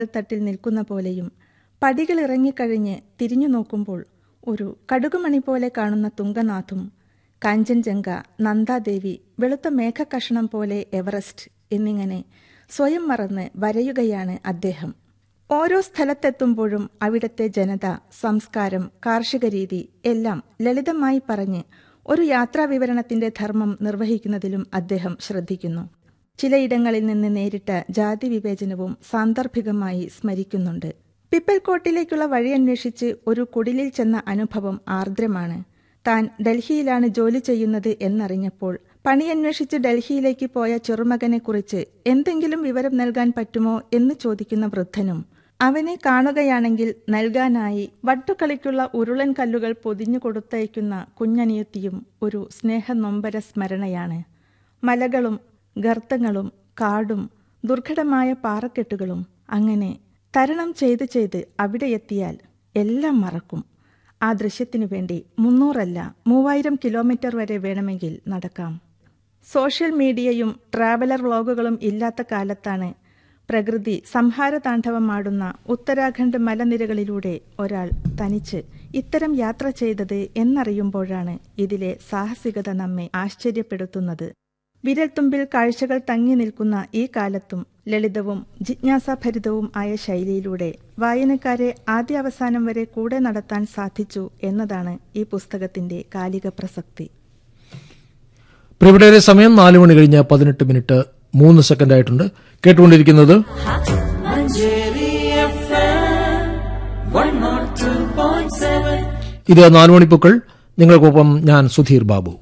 തട്ടിൽ നിൽക്കുന്ന പോലെയും പടികൾ ഇറങ്ങിക്കഴിഞ്ഞ് തിരിഞ്ഞു നോക്കുമ്പോൾ ഒരു കടുകുമണി പോലെ കാണുന്ന തുങ്കനാഥും കാഞ്ചൻജംഗ നന്ദാദേവി വെളുത്ത മേഘക്കഷണം പോലെ എവറസ്റ്റ് എന്നിങ്ങനെ സ്വയം മറന്ന് വരയുകയാണ് അദ്ദേഹം ഓരോ സ്ഥലത്തെത്തുമ്പോഴും അവിടത്തെ ജനത സംസ്കാരം കാർഷിക രീതി എല്ലാം ലളിതമായി പറഞ്ഞ് ഒരു യാത്രാ വിവരണത്തിന്റെ ധർമ്മം നിർവഹിക്കുന്നതിലും അദ്ദേഹം ശ്രദ്ധിക്കുന്നു ചിലയിടങ്ങളിൽ നിന്ന് നേരിട്ട ജാതി വിവേചനവും സാന്ദർഭികമായി സ്മരിക്കുന്നുണ്ട് പിപ്പൽകോട്ടിലേക്കുള്ള വഴി അന്വേഷിച്ച് ഒരു കുടിലിൽ ചെന്ന അനുഭവം ആർദ്രമാണ് താൻ ഡൽഹിയിലാണ് ജോലി ചെയ്യുന്നത് എന്നറിഞ്ഞപ്പോൾ പണിയന്വേഷിച്ച് ഡൽഹിയിലേക്ക് പോയ ചെറുമകനെക്കുറിച്ച് എന്തെങ്കിലും വിവരം നൽകാൻ പറ്റുമോ എന്ന് ചോദിക്കുന്ന വൃദ്ധനും അവനെ കാണുകയാണെങ്കിൽ നൽകാനായി വട്ടുകളിക്കുള്ള ഉരുളൻ കല്ലുകൾ പൊതിഞ്ഞു കൊടുത്തയക്കുന്ന കുഞ്ഞനിയത്തിയും ഒരു സ്നേഹനൊമ്പര സ്മരണയാണ് മലകളും ഗർത്തങ്ങളും കാടും ദുർഘടമായ പാറക്കെട്ടുകളും അങ്ങനെ തരണം ചെയ്ത് ചെയ്ത് അവിടെ എത്തിയാൽ എല്ലാം മറക്കും ആ ദൃശ്യത്തിനു വേണ്ടി മുന്നൂറല്ല മൂവായിരം കിലോമീറ്റർ വരെ വേണമെങ്കിൽ നടക്കാം സോഷ്യൽ മീഡിയയും ട്രാവലർ വ്ളോഗുകളും ഇല്ലാത്ത കാലത്താണ് പ്രകൃതി സംഹാരതാണ്ഡവമാടുന്ന ഉത്തരാഖണ്ഡ് മലനിരകളിലൂടെ ഒരാൾ തനിച്ച് ഇത്തരം യാത്ര ചെയ്തത് എന്നറിയുമ്പോഴാണ് ഇതിലെ സാഹസികത നമ്മെ ആശ്ചര്യപ്പെടുത്തുന്നത് വിരൽത്തുമ്പിൽ കാഴ്ചകൾ തങ്ങി നിൽക്കുന്ന ഈ കാലത്തും ലളിതവും ജിജ്ഞാസാഭരിതവും ആയ ശൈലിയിലൂടെ വായനക്കാരെ ആദ്യാവസാനം വരെ കൂടെ നടത്താൻ സാധിച്ചു എന്നതാണ് ഈ പുസ്തകത്തിന്റെ കാലിക പ്രസക്തി പ്രിവിടേറെ സമയം നാല് മണി കഴിഞ്ഞ് പതിനെട്ട് മിനിറ്റ് മൂന്ന് സെക്കൻഡ് ആയിട്ടുണ്ട് കേട്ടുകൊണ്ടിരിക്കുന്നത് ഇത് നാലുമണിപ്പൂക്കൾ നിങ്ങൾക്കൊപ്പം ഞാൻ സുധീർ ബാബു